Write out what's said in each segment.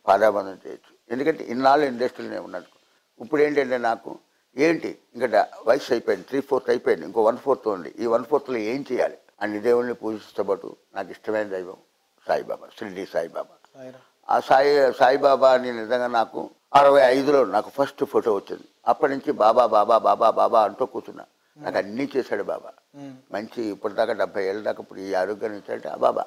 పాదాబంధం చేయొచ్చు ఎందుకంటే ఇన్నాళ్ళు ఇండస్ట్రీలోనే ఉన్నది ఇప్పుడు ఏంటంటే నాకు ఏంటి ఇంకా డా- వయసు అయిపోయింది త్రీ ఫోర్త్ అయిపోయింది ఇంకో వన్ ఫోర్త్ ఉంది ఈ వన్ ఫోర్త్లో ఏం చేయాలి అన్ని దేవుళ్ళని పూజిస్తూ పాటు నాకు ఇష్టమైన దైవం సాయిబాబా షిరిడి సాయిబాబా సాయిరామ్. ఆ సాయి సాయిబాబా అని నిజంగా నాకు అరవై ఐదులో నాకు ఫస్ట్ ఫోటో వచ్చింది అప్పటి నుంచి బాబా బాబా బాబా బాబా అంటూ కూర్చున్నా నాకు అన్నీ చేశాడు బాబా ఉమ్. మంచి ఇప్పటిదాకా డెబ్బై ఏళ్ళ దాకా ఇప్పుడు ఈ ఆరోగ్యాన్ని ఇచ్చాడంటే ఆ బాబా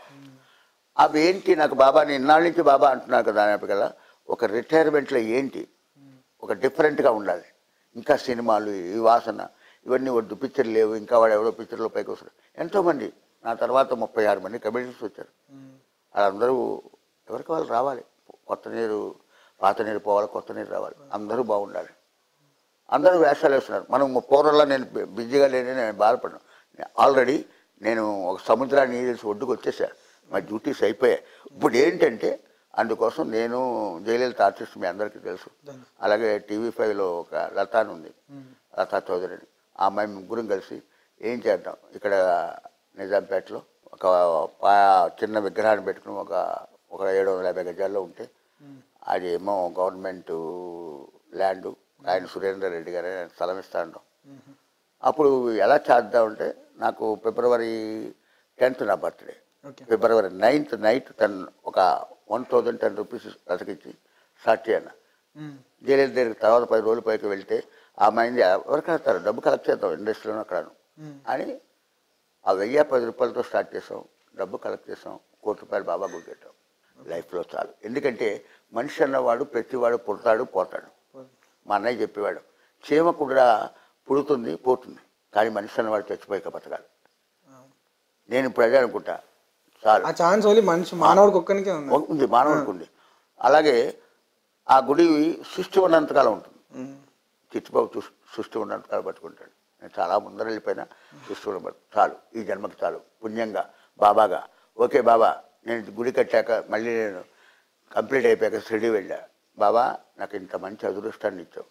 అవి ఏంటి నాకు బాబా నేను ఇన్నాళ్ళ నుంచి బాబా అంటున్నారు కదా కదా ఒక రిటైర్మెంట్లో ఏంటి ఒక డిఫరెంట్గా ఉండాలి ఇంకా సినిమాలు ఈ వాసన ఇవన్నీ వద్దు పిక్చర్ లేవు ఇంకా వాడు ఎవరో పిక్చర్లో పైకి వస్తారు ఎంతోమంది నా తర్వాత ముప్పై ఆరు మంది కమిటీస్ వచ్చారు ఉమ్. వాళ్ళందరూ ఎవరికి వాళ్ళు రావాలి కొత్త నీరు పాత నీరు పోవాలి కొత్త నీరు రావాలి అందరూ బాగుండాలి అందరూ వేషాలు వేస్తున్నారు మనం పూర్వంలో నేను బి- బిజీగా లేని నేను బాధపడను ఆల్రెడీ నేను ఒక సముద్రాన్ని నీళ్ళు ఒడ్డుకు వచ్చేసా మా డ్యూటీస్ అయిపోయాయి ఇప్పుడు ఏంటంటే అందుకోసం నేను జయలలిత ఆర్టిస్ట్ మీ అందరికీ తెలుసు అలాగే టీవీ ఫైవ్లో ఒక లతా అని ఉంది లతా చౌదరి అని. ఆ అమ్మాయి ముగ్గురం కలిసి ఏం చేద్దాం ఇక్కడ నిజాంపేటలో ఒక పా- చిన్న విగ్రహాన్ని పెట్టుకుని ఒక ఒక ఏడు వందల యాభై గజాల్లో ఉంటే అది ఏమో గవర్నమెంట్ ల్యాండ్ ఆయన సురేందర్ రెడ్డి గారు ఆయన స్థలం ఇస్తా ఉంటాం అప్పుడు ఎలా చేద్దామంటే నాకు ఫిబ్రవరి టెన్త్ నా birthday okay February ninth night ten ఒక వన్ థౌజండ్ టెన్ రూపీస్ అతకిచ్చి స్టార్ట్ చేయను ఉమ్. జైలు దగ్గరికి తర్వాత పది రోజులు పైకి వెళ్తే ఆ మైండ్ ఎవరికి వెళ్తారు డబ్బు కలెక్ట్ చేద్దాం ఇండస్ట్రీలో అక్కడ ఉమ్. అని ఆ వెయ్యి పది రూపాయలతో స్టార్ట్ చేసాం డబ్బు కలెక్ట్ చేసాం కోటి రూపాయలు బాబా గుడి కట్టాం లైఫ్లో చాలు ఎందుకంటే మనిషి అన్నవాడు ప్రతివాడు పుడతాడు పోతాడు మా అన్నయ్య చెప్పేవాడు చీమ కూడా పుడుతుంది పోతుంది కానీ మనిషి అన్నవాడు చచ్చిపోయాక బతకాలి నేను ఇప్పుడు అదే అనుకుంటా చాలు ఆ ఛాన్స్ ఓన్లీ మనిషి మానవుడికి ఒక్కనికే ఉంది ఉంది మానవుడికి ఉంది అలాగే ఆ గుడి సృష్టి ఉన్నంతకాలం ఉంటుంది ఉమ్. చిట్టుబాబు చూ సృష్టి ఉన్నంతకాలం పట్టుకుంటాడు నేను చాలా ముందర వెళ్ళిపోయినా సృష్టి ఉన్న చాలు ఈ జన్మకి చాలు పుణ్యంగా బాబాగా ఓకే బాబా నేను గుడి కట్టాక మళ్ళీ నేను కంప్లీట్ అయిపోయాక షిరిడి వెళ్ళా బాబా నాకు ఇంత మంచి అదృష్టాన్ని ఇచ్చావు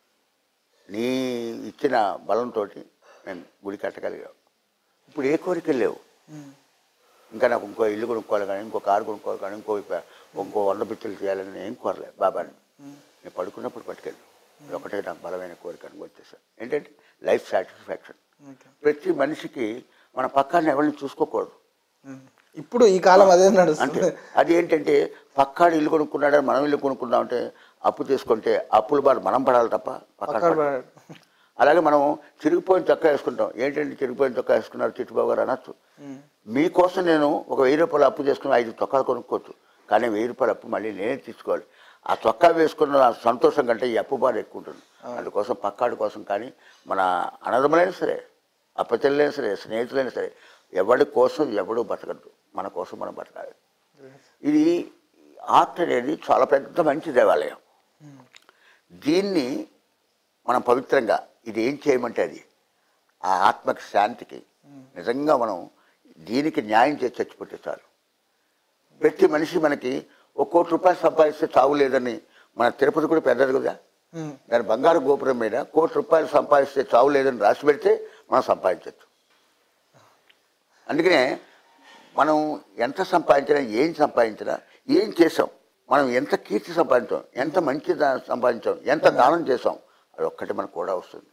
నీ ఇచ్చిన బలంతో నేను గుడి కట్టగలిగావు ఇప్పుడు ఏ కోరికలు లేవు ఉమ్. ఇంకా నాకు ఇంకో ఇల్లు కొనుక్కోవాలి కానీ ఇంకో కారు కొనుక్కోవాలి కానీ ఇంకో ఇప్ప- ఇంకో వంద పిచ్చలు చేయాలని నేను ఏం కోరలేదు బాబాని నేను పడుకున్నప్పుడు పట్టుకెళ్ళి ఇది ఒకటే నాకు బలమైన కోరిక అని వచ్చేసాను ఏంటంటే లైఫ్ సాటిస్ఫాక్షన్ ఓకే ప్రతి మనిషికి మన పక్కాన్ని ఎవరిని చూసుకోకూడదు ఉమ్. ఇప్పుడు ఈ కాలం అదే అంటే నడుస్తుంది అది ఏంటంటే పక్కాడు ఇల్లు కొనుక్కున్నాడని మనం ఇల్లు కొనుక్కుందాం అంటే అప్పు తీసుకుంటే అప్పుల బాధ మనం పడాలి తప్ప పక్కాడు పక్కన పడాలి. పడాడు. అలాగే మనం చిరిగిపోయిన చొక్కా వేసుకుంటాం ఏంటంటే చిరిగిపోయిన చొక్కా వేసుకున్నారు చిట్టుబాబు గారు అనొచ్చు ఉమ్. మీకోసం నేను ఒక వెయ్యి రూపాయలు అప్పు చేసుకుని ఐదు చొక్కాలు కొనుక్కోవచ్చు కానీ వెయ్యి రూపాయలు అప్పు మళ్ళీ నేనే తీసుకోవాలి ఆ చొక్కా వేసుకున్న ఆ సంతోషం కంటే ఈ అప్పు బాధ ఎక్కువ ఉంటుంది అందుకోసం పక్కాడి కోసం కానీ మన అన్నదమ్ములైనా సరే అప్పచెల్లైనా సరే స్నేహితులైనా సరే ఎవడి కోసం ఎవడు బతకద్దు మన కోసం మనం బతకాలి ఇది ఆర్ట్ అనేది చాలా పెద్ద మంచి దేవాలయం ఉమ్. దీన్ని మనం పవిత్రంగా ఇది ఏం చేయమంటే అది ఆ ఆత్మకి శాంతికి నిజంగా మనం దీనికి న్యాయం చేసి చచ్చిపోతే చాలు ప్రతి మనిషి మనకి ఒక కోటి రూపాయలు సంపాదిస్తే చావు లేదని మన తిరుపతి కూడా పెద్దది కదా ఉమ్. దాని బంగారు గోపురం మీద కోటి రూపాయలు సంపాదిస్తే చావు లేదని రాసి పెడితే మనం సంపాదించవచ్చు అందుకనే మనం ఎంత సంపాదించినా ఏం సంపాదించినా ఏం చేసాం మనం ఎంత కీర్తి సంపాదించాం ఎంత మంచి దా- సంపాదించాం ఎంత దానం చేసాం అది ఒక్కటి మనకు కూడా వస్తుంది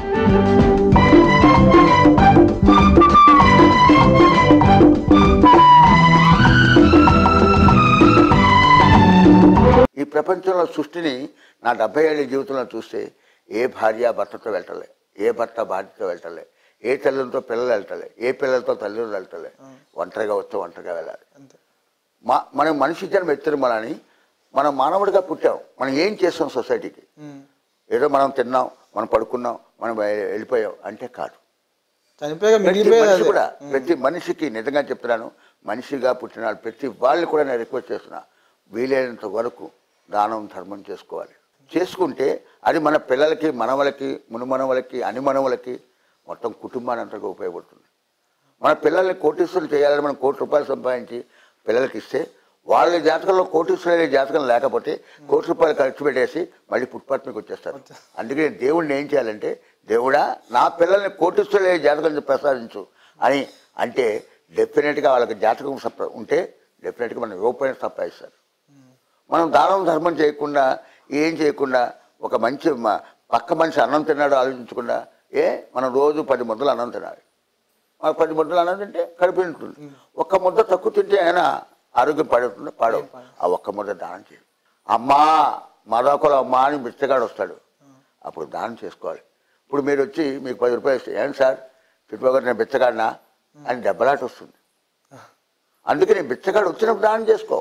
ఈ ప్రపంచంలో సృష్టిని నా డెబ్బై ఏళ్ళ జీవితంలో చూస్తే ఏ భార్య భర్తతో వెళ్ళటలే ఏ భర్త భార్యతో వెళ్ళటలే ఏ తల్లితో పిల్లలు వెళ్ళటలే ఏ పిల్లలతో తల్లిదండ్రులు వెళ్ళటలే ఒంటరిగా వస్తే ఒంటరిగా వెళ్ళాలి అంతే మా మనం మనిషి జన్మ ఎత్తిన మనని మనం మానవుడిగా పుట్టాం మనం ఏం చేస్తాం సొసైటీకి ఉమ్. ఏదో మనం తిన్నాం మనం పడుకున్నాం మనం వె- వెళ్ళిపోయాం అంటే కాదు చనిపోయాక ప్రతి మిగిలిపోయేది మనిషి అదే. కూడా ప్రతి మనిషికి నిజంగా చెప్తున్నాను మనిషిగా పుట్టిన వాళ్ళు ప్రతి వాళ్ళు కూడా నేను రిక్వెస్ట్ చేస్తున్నా వీలైనంత వరకు దానం ధర్మం చేసుకోవాలి చేసుకుంటే అది మన పిల్లలకి మనవలకి మునుమనవలకి అనిమనవలకి మొత్తం కుటుంబానంతగా ఉపయోగపడుతుంది మన పిల్లల్ని కోటీశ్వరులు చేయాలని మనం కోటి రూపాయలు సంపాదించి పిల్లలకి ఇస్తే వాళ్ళ జాతకంలో కోటీశ్వరులే జాతకం లేకపోతే కోటి రూపాయలు ఖర్చు పెట్టేసి మళ్ళీ ఫుట్పాత్ మీకు వచ్చేస్తారు అందుకే దేవుడిని ఏం చేయాలంటే దేవుడా నా పిల్లల్ని కోటీశ్వరులే జాతకం ప్రసాదించు అని అంటే డెఫినెట్గా వాళ్ళకి జాతకం సంప ఉంటే డెఫినెట్గా మనం రూపాయలు సంపాదిస్తారు మనం దానం ధర్మం చేయకుండా ఏం చేయకుండా ఒక మంచి మ- పక్క మనిషి అన్నం తిన్నాడు ఆలోచించకుండా ఏ మనం రోజు పది ముద్దలు అన్నం తినాలి మన పది ముద్దలు అన్నం తింటే కడుపు నిండుతుంది ఒక్క ముద్ద తక్కువ తింటే అయినా ఆరోగ్యం పడుతుంది పాడవు ఆ ఒక్క ముద్ద దానం చేయాలి అమ్మా మరొకరు అమ్మా అని బిచ్చగాడు వస్తాడు అప్పుడు దానం చేసుకోవాలి ఇప్పుడు మీరు వచ్చి మీకు పది రూపాయలు ఇస్తే ఏంటి సార్ చుట్టుపక్కల నేను బిచ్చగాడినా అని దెబ్బలాట వస్తుంది అందుకని బిచ్చగాడు వచ్చినప్పుడు దానం చేసుకో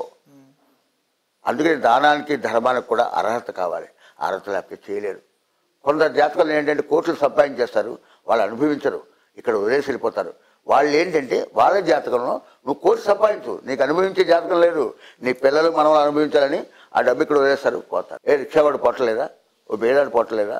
అందుకని దానానికి ధర్మానికి కూడా అర్హత కావాలి అర్హత లేకపోతే చేయలేరు కొందరు జాతకాలు ఏంటంటే కోట్లు సంపాదించేస్తారు వాళ్ళు అనుభవించరు ఇక్కడ వదిలేసి వెళ్ళిపోతారు వాళ్ళు ఏంటంటే వాళ్ళ జాతకంలో నువ్వు కోటి సంపాదించు నీకు అనుభవించే జాతకం లేదు నీ పిల్లలు మనం అనుభవించాలని ఆ డబ్బు ఇక్కడ వదిలేస్తారు పోతారు ఏ రిక్షావాడు పొట్టలేదా ఓ బేడాడు పొట్టలేదా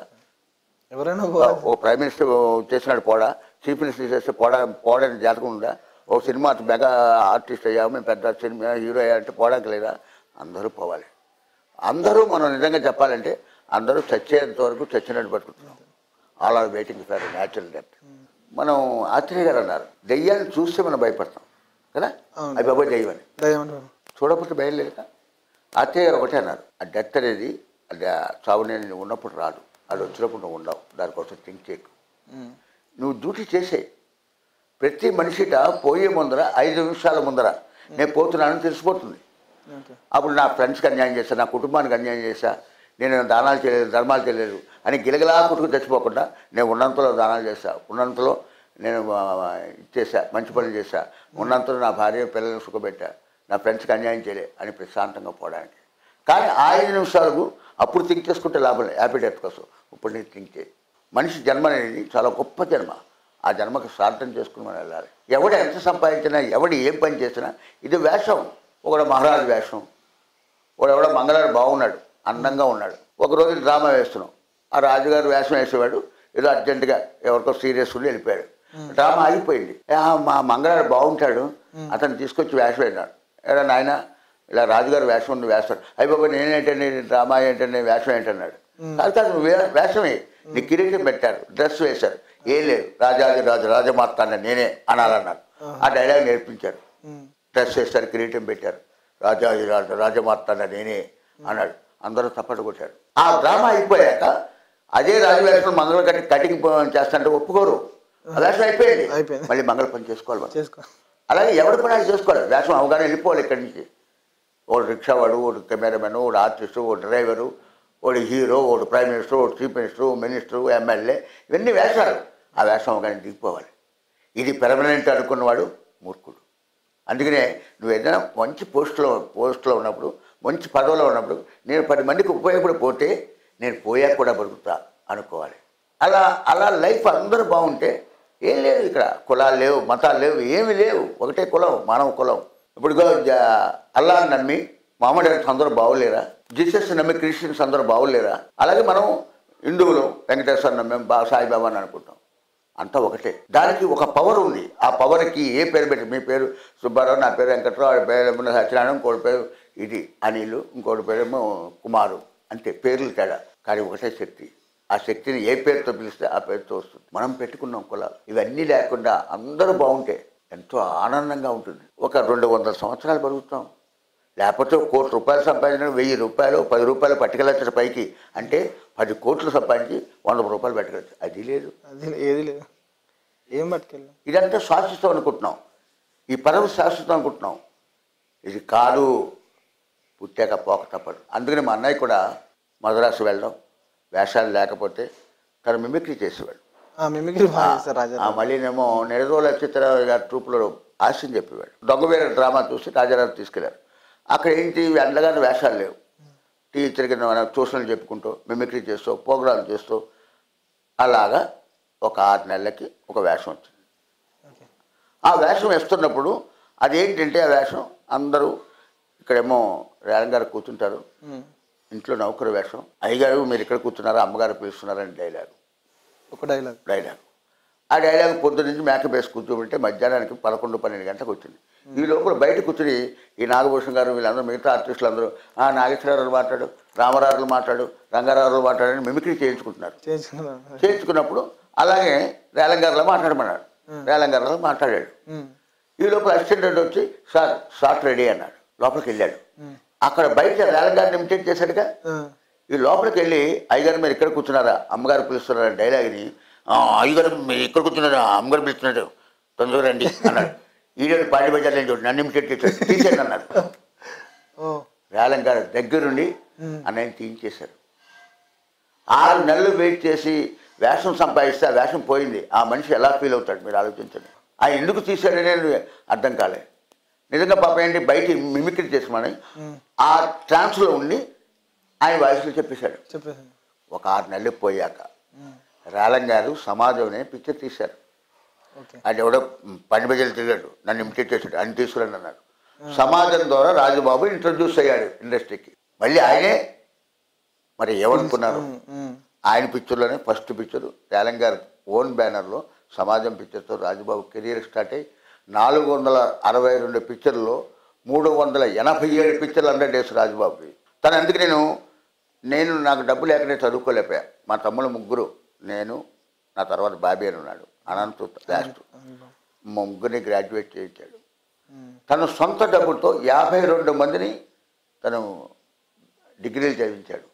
ఎవరైనా పోవాలి ఓ ప్రైమ్ మినిస్టర్ చేసినాడు పోడా చీఫ్ మినిస్టర్ చేస్తే పోడా పోడని జాతకం ఉందా ఓ సినిమా మెగా ఆర్టిస్ట్ అయ్యా మేము పెద్ద సినిమా హీరో అయ్యా అంటే పోవడానికి లేదా అందరూ పోవాలి అందరూ మనం నిజంగా చెప్పాలంటే అందరూ చచ్చేంత వరకు చచ్చినట్టు బతుకుతున్నాం all are waiting for natural death మనం ఆత్రేయ గారు అన్నారు దెయ్యాన్ని చూస్తే మనం భయపడతాం కదా అవును. అవి బాబాయ్ దెయ్యం అని దయ్యం అంటారు చూడకపోతే బయలుదేరక అత్తయ్య గారు ఒకటే అన్నారు ఆ డెత్ అనేది అది ఆ చావు నేను నువ్వు ఉన్నప్పుడు రాదు అది వచ్చినప్పుడు నువ్వు ఉండవు దానికోసం థింక్ చేయకు ఉమ్. నువ్వు డ్యూటీ చేసే ప్రతి మనిషిట పోయే ముందర ఐదు నిమిషాల ముందర నేను పోతున్నానని తెలిసిపోతుంది ఓకే అప్పుడు నా ఫ్రెండ్స్కి అన్యాయం చేశా నా కుటుంబానికి అన్యాయం చేశా నేను దానాలు చేయలేదు ధర్మాలు చేయలేదు అని గిలగిలా కుట్టుకు తెచ్చిపోకుండా నేను ఉన్నంతలో దానాలు చేశా ఉన్నంతలో నేను ఆ, ఇచ్చేసా మంచి పనులు చేశా ఉన్నంతలో నా భార్య పిల్లల్ని సుఖపెట్టా నా ఫ్రెండ్స్కి అన్యాయం చేయలే అని ప్రశాంతంగా పోవడానికి కానీ ఆ ఐదు నిమిషాలకు అప్పుడు థింక్ చేసుకుంటే లాభం లేదు హ్యాపీ డెత్ కోసం ఇప్పుడు నేను థింక్ చేయి మనిషి జన్మ అనేది చాలా గొప్ప జన్మ ఆ జన్మకు సార్థం చేసుకుని మనం వెళ్ళాలి ఎవడు ఎంత సంపాదించినా ఎవడు ఏం పని చేసినా ఇది వేషం ఒకడు మహారాజు వేషం వాడు ఎవడో మంగళవారం బాగున్నాడు అందంగా ఉన్నాడు ఒకరోజు డ్రామా వేస్తున్నాం ఆ రాజుగారు వేషం వేసేవాడు ఏదో అర్జెంటుగా ఎవరికో సీరియస్ ఉండి వెళ్ళిపోయాడు డ్రామా ఆగిపోయింది ఏ, ఆ, మా మంగళవారు బాగుంటాడు అతను తీసుకొచ్చి వేషం వేసినాడు ఎరా నాయన ఇలా రాజుగారు వేషం ఉంది వేస్తాడు అయ్యి బాబా నేనేంటండి డ్రామా ఏంటండి వేషం ఏంటన్నాడు కాదు కాదు నువ్వు వే- వేషమే నీ కిరీటం పెట్టారు డ్రెస్ వేశారు ఏం లేదు రాజాది రాజు రాజమార్తాండ నేనే అనాలన్నారు ఆ డైలాగ్ నేర్పించారు ఉమ్. డ్రెస్ వేస్తారు కిరీటం పెట్టారు రాజాది రాజు రాజమార్తాండ నేనే అన్నాడు అందరూ తప్పట కొట్టారు ఆ డ్రామా అయిపోయాక అదే రాజవేషం మంగళ కట్టి కటింగ్ చేస్తాంటే ఒప్పుకోరు ఆ వేషం అయిపోయింది అయిపోయింది. మళ్ళీ మంగళ పని చేసుకోవాలి మనం. చేసుకో అలాగే ఎవరి పని అది చేసుకోవాలి వేషం అవగానే వెళ్ళిపోవాలి ఇక్కడి నుంచి ఓడు రిక్షావాడు ఓడు కెమెరామెన్ ఓడు ఆర్టిస్టు ఓ డ్రైవరు ఓడి హీరో ఓడు ప్రైమ్ మినిస్టర్ ఓడు చీఫ్ మినిస్టర్ మినిస్టర్ ఎమ్మెల్యే ఇవన్నీ వేషాలు ఆ వేషం అవగానే దిగిపోవాలి ఇది పెర్మనెంట్ అనుకున్నవాడు మూర్ఖుడు అందుకనే నువ్వు ఏదైనా మంచి పోస్టులో పోస్టులో ఉన్నప్పుడు మంచి పదవిలో ఉన్నప్పుడు నేను పది మందికి ఉపయోగపడిపోతే నేను పోయాక కూడా బతుకుతా అనుకోవాలి అలా అలా లైఫ్ అందరూ బాగుంటే ఏం లేదు ఇక్కడ కులాలు లేవు మతాలు లేవు ఏమీ లేవు ఒకటే కులం మానవ కులం ఇప్పుడు ఇగో జ- అల్లాహ్ నమ్మి మామూలు అందరూ బాగులేరా జీసస్ నమ్మి క్రిస్టియన్స్ అందరూ బాగులేరా అలాగే మనం హిందువులు వెంకటేశ్వర నమ్మాం బా సాయిబాబా అని అనుకుంటాం అంతా ఒకటే దానికి ఒక పవర్ ఉంది ఆ పవర్కి ఏ పేరు పెట్టి మీ పేరు సుబ్బారావు నా పేరు వెంకట్రావు వాడి పేరు ఏమో సత్యనారాయణ ఇంకోటి పేరు ఇది అనిలు ఇంకోటి పేరేమో కుమారు అంతే పేర్లు తేడా కానీ ఒకటే శక్తి ఆ శక్తిని ఏ పేరుతో పిలిస్తే ఆ పేరుతో వస్తుంది మనం పెట్టుకున్నాం కులాలు ఇవన్నీ లేకుండా అందరూ బాగుంటే ఎంతో ఆనందంగా ఉంటుంది ఒక రెండు వందల సంవత్సరాలు బతుకుతాం లేకపోతే కోటి రూపాయలు సంపాదించిన వెయ్యి రూపాయలు పది రూపాయలు పట్టుకెళ్ళచ్చు పైకి అంటే పది కోట్లు సంపాదించి వంద రూపాయలు పట్టుకెళ్ళచ్చు అది లేదు అది ఏది లేదు ఏం పట్టుకెళ్ళాం ఇదంతా శాశ్వతం అనుకుంటున్నాం ఈ పదవి శాశ్వతం అనుకుంటున్నాం ఇది కాదు పుట్టాక పోక తప్పదు అందుకని మా అన్నయ్య కూడా మద్రాసు వెళ్ళడం వేషాలు లేకపోతే తను మిమిక్రీ చేసేవాడు ఆ మిమిక్రీ బాగా చేస్తారు రాజా ఆ మళ్ళీనేమో నెలరోల చిత్ర గారి ట్రూప్లో ఆశయం చెప్పేవాడు దొంగవేర డ్రామా చూసి రాజారావు తీసుకెళ్లారు అక్కడ ఏంటి అందగానే వేషాలు లేవు టీచర్ కింద మనం ట్యూషన్లు చెప్పుకుంటూ మిమిక్రీ చేస్తూ ప్రోగ్రాం చేస్తూ అలాగా ఒక ఆరు నెలలకి ఒక వేషం వచ్చింది ఓకే ఆ వేషం వేస్తున్నప్పుడు అదేంటంటే ఆ వేషం అందరూ ఇక్కడేమో రేలం గారు కూర్చుంటారు ఉమ్. ఇంట్లో నౌకరు వేషం అయ్యగారు మీరు ఇక్కడ కూర్చున్నారా అమ్మగారు పిలుస్తున్నారని డైలాగ్ ఒక డైలాగ్ డైలాగ్ ఆ డైలాగ్ పొద్దున్న నుంచి మేకప్ వేసి కూర్చోబెడితే మధ్యాహ్నానికి పదకొండు పన్నెండు గంటలకు వచ్చింది ఈ లోపల బయట కూర్చుని ఈ నాగభూషణ్ గారు వీళ్ళందరూ మిగతా ఆర్టిస్టులు అందరూ ఆ నాగేశ్వరరావు మాట్లాడు రామరాజులు మాట్లాడు రంగారావులు మాట్లాడని మిమిక్రీ చేయించుకుంటున్నారు చేసుకున్నాం చేయించుకున్నప్పుడు అలాగే రేలంగారులో మాట్లాడమన్నాడు రేలంగారులో మాట్లాడాడు ఉమ్. ఈ లోపల అసిస్టెంట్ వచ్చి సార్ షార్ట్ రెడీ అన్నాడు లోపలికి వెళ్ళాడు అక్కడ బయట వేలగారిని ఇమిటేట్ చేశాడుగా ఆ, ఈ లోపలికి వెళ్ళి అయ్యగారు మీరు ఇక్కడ కూర్చున్నారా అమ్మగారు పిలుస్తున్నారా డైలాగ్ని "ఆ, అయ్యగారు మీరు ఇక్కడ కూర్చున్నారా అమ్మగారు పిలుస్తున్నారు తొందరగా రండి అన్నాడు ఈడేడు పాటి బజార్ లేని చోటు నన్ను ఇమిటేట్ చేశాడు తీసేయండి అన్నాడు ఓ వేలం గారు దగ్గరుండి ఉమ్. అన్నయ్యని తీయించేశారు ఆరు నెలలు వెయిట్ చేసి వేషం సంపాదిస్తే ఆ వేషం పోయింది ఆ మనిషి ఎలా ఫీల్ అవుతాడు మీరు ఆలోచించండి ఆ ఎందుకు తీశాడనే అర్థం కాలే నిజంగా పాప ఏంటి బయట మిమిక్రీ చేసామని ఉమ్, ఆ ట్రాన్స్లో ఉండి ఆయన వాయిస్లో చెప్పేశాడు చెప్పేసాను ఒక ఆరు నెలలు పోయాక ఉమ్, రాలం గారు సమాజంనే పిక్చర్ తీశారు ఓకే అది ఎవడో పని బజలు తిరిగాడు నన్ను ఇమిటేట్ చేశాడు అని తీసుకురండి అన్నాడు సమాజం ద్వారా రాజుబాబు ఇంట్రడ్యూస్ అయ్యాడు ఇండస్ట్రీకి మళ్ళీ ఆయనే మరి ఏమనుకున్నారు ఉమ్, ఉమ్, ఆయన పిక్చర్లోనే ఫస్ట్ పిక్చర్ రేలం గారి ఓన్ బ్యానర్లో సమాజం పిక్చర్తో రాజుబాబు కెరీర్ స్టార్ట్ అయ్యి నాలుగు వందల అరవై రెండు పిక్చర్లో మూడు వందల ఎనభై ఏడు పిక్చర్లు హండ్రెడ్ డేస్ రాజుబాబుకి తను అందుకు నేను నేను నాకు డబ్బు లేకనే చదువుకోలేకపోయా మా తమ్ముడు ముగ్గురు నేను నా తర్వాత బాబీ అని ఉన్నాడు అనంత్ లాస్ట్ మా ముగ్గురిని గ్రాడ్యుయేట్ చేయించాడు ఉమ్, తన సొంత డబ్బుతో యాభై రెండు మందిని తను డిగ్రీలు చదివించాడు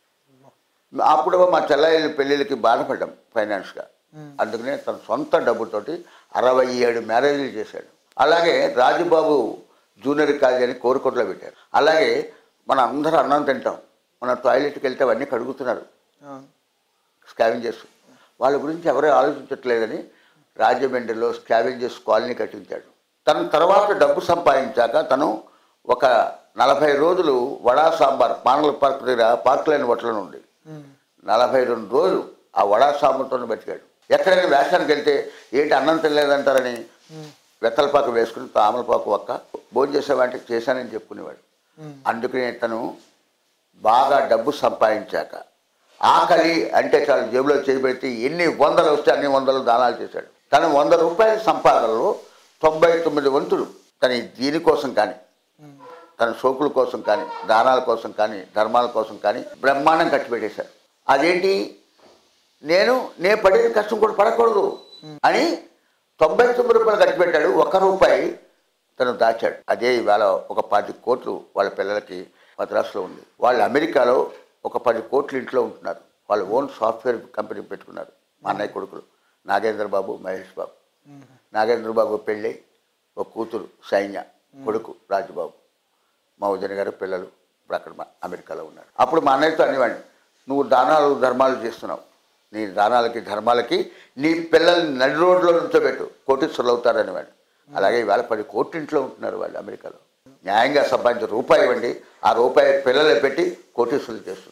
అప్పుడు మా చెల్లెళ్ళ పెళ్ళిళ్ళకి బాధపడ్డాం ఫైనాన్స్గా Hmm. అందుకనే తన సొంత డబ్బుతోటి అరవై ఏడు మ్యారేజ్లు చేశాడు అలాగే రాజుబాబు జూనియర్ కాలేజ్ అని కోరుకోట్లో పెట్టారు అలాగే మన అందరూ అన్నం తింటాం మన టాయిలెట్కి వెళ్తే అవన్నీ కడుగుతున్నారు అవును స్కావెంజర్స్ వాళ్ళ గురించి ఎవరూ ఆలోచించట్లేదని రాజమండ్రిలో స్కావెంజర్స్ కాలనీ కట్టించాడు తన తర్వాత డబ్బు సంపాదించాక తను ఒక నలభై రోజులు వడా సాంబార్ పానల పార్క్ దగ్గర పార్క్ లైన్ హోటల్ ఉంది ఉమ్, నలభై రెండు రోజులు ఆ వడా సాంబార్తో బతికాడు ఎక్కడైనా వేషానికి వెళ్తే ఏంటి అన్నం తినలేదంటారని ఉమ్, వెత్తలపాకు వేసుకుని తామలపాకు ఒక్క భోజనం చేసేవాంటే చేశానని చెప్పుకునేవాడు ఉమ్, అందుకనే తను బాగా డబ్బు సంపాదించాక ఆకలి అంటే చాలు జేబులో చేయబెట్టి ఎన్ని వందలు వస్తే అన్ని వందలు దానాలు చేశాడు తను వంద రూపాయల సంపాదనలో తొంభై తొమ్మిది వంతులు తన దీనికోసం కానీ ఉమ్, తన సోకుల కోసం కానీ దానాల కోసం కానీ ధర్మాల కోసం కానీ బ్రహ్మాండం కట్టిపెట్టేశాడు అదేంటి నేను నే పడిన కష్టం కూడా పడకూడదు అని తొంభై తొమ్మిది రూపాయలు కట్టిపెట్టాడు ఒక్క రూపాయి తను దాచాడు అదే ఇవాళ ఒక పది కోట్లు వాళ్ళ పిల్లలకి మద్రాసులో ఉంది వాళ్ళు అమెరికాలో ఒక పది కోట్లు ఇంట్లో ఉంటున్నారు వాళ్ళు ఓన్ సాఫ్ట్వేర్ కంపెనీ పెట్టుకున్నారు మా అన్నయ్య కొడుకులు నాగేంద్ర బాబు మహేష్ బాబు ఉమ్, నాగేంద్ర బాబు పెళ్ళి ఒక కూతురు సైన్య కొడుకు రాజుబాబు మా వదిన గారు పిల్లలు ఇప్పుడు అక్కడ మా- అమెరికాలో ఉన్నారు అప్పుడు మా అన్నయ్యతో అనేవాడిని నువ్వు దానాలు ధర్మాలు చేస్తున్నావు నీ దానాలకి ధర్మాలకి నీ పిల్లల్ని నడి రోడ్లో నుంచోబెట్టు కోటీశ్వరులు అవుతారు అనేవాడు అలాగే ఇవాళ పది కోట్లింట్లో ఉంటున్నారు వాళ్ళు అమెరికాలో న్యాయంగా సంపాదించిన రూపాయి ఇవ్వండి ఆ రూపాయి పిల్లలే పెట్టి కోటీశ్వరులు చేస్తుంది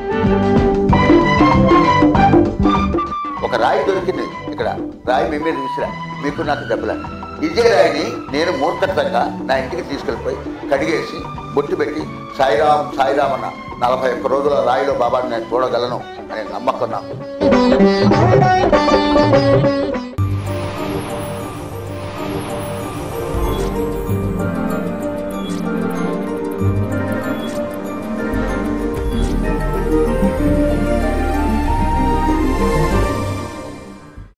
ఒక రాయి దొరికింది ఇక్కడ రాయి మీ మీద విసిరా మీకు నాకు దెబ్బల ఇదే రాయిని నేను మూర్ఖత్వంగా నా ఇంటికి తీసుకెళ్ళిపోయి కడిగేసి బొట్టు పెట్టి సాయిరామ్ సాయిరామ్ అన్న నలభై ఒక్క రోజుల రాయిలో బాబాని నేను చూడగలను అనే నమ్మకం నాకు